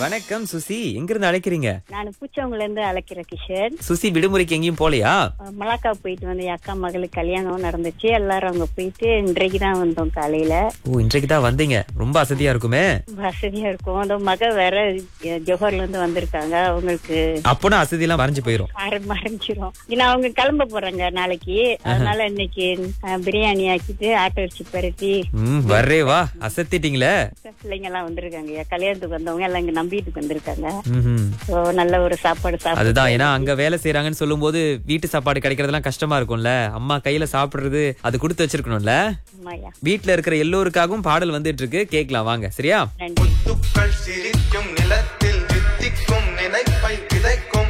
வணக்கம் சுசி எங்க இருந்து அழைக்கிறீங்க நான் பூச்சவங்கல இருந்து அழைக்கிறேன் கிஷோர் சுசி விடுமுறைக்கு எங்கேயும் போலையா அஹ் மலாக்கா போயிட்டு வந்து என் அக்கா மகளுக்கு கல்யாணம் நடந்துச்சு எல்லாரும் அங்க போயிட்டு இன்றைக்கு தான் வந்தோம் காலையில ஓ இன்றைக்கு தான் வந்தீங்க ரொம்ப அசதியா இருக்குமே வசதியா இருக்கும் அந்த மக வேற அஹ், ஜோஹர்ல இருந்து வந்திருக்காங்க அவங்களுக்கு அப்போனா அசதி எல்லாம் மறைஞ்சு போயிரும் மற- மறைஞ்சிரும் ஏன்னா அவங்க கிளம்ப போறாங்க நாளைக்கு அதனால இன்னைக்கு அஹ், பிரியாணி ஆக்கிட்டு ஆட்டோ அடிச்சு பெரட்டி ம் வர்றே வா அசத்திட்டீங்களே பிள்ளைங்க எல்லாம் வந்திருக்காங்க கல்யாணத்துக்கு வந்தவங்க எல்லாம் இங்க நம்பிட்டுக்கு வந்திருக்காங்க ம்ஹும். So, நல்ல ஒரு சாப்பாடு சாப்பிட்டு அதுதான் ஏன்னா அங்க வேலை செய்யறாங்கன்னு சொல்லும்போது வீட்டு சாப்பாடு கிடைக்கிறதெல்லாம் கஷ்டமா இருக்கும்ல அம்மா கையில சாப்பிடுறது அது கொடுத்து வச்சிருக்கணும்ல ஆமாய்யா. வீட்ல இருக்கிற எல்லோருக்காகவும் பாடல் வந்துட்டு இருக்கு கேக்கலாம் வாங்க சரியா நன்றி முத்துக்கள் சிரிக்கும் நிலத்தில் வித்திக்கும் நினைப்பை விதைக்கும்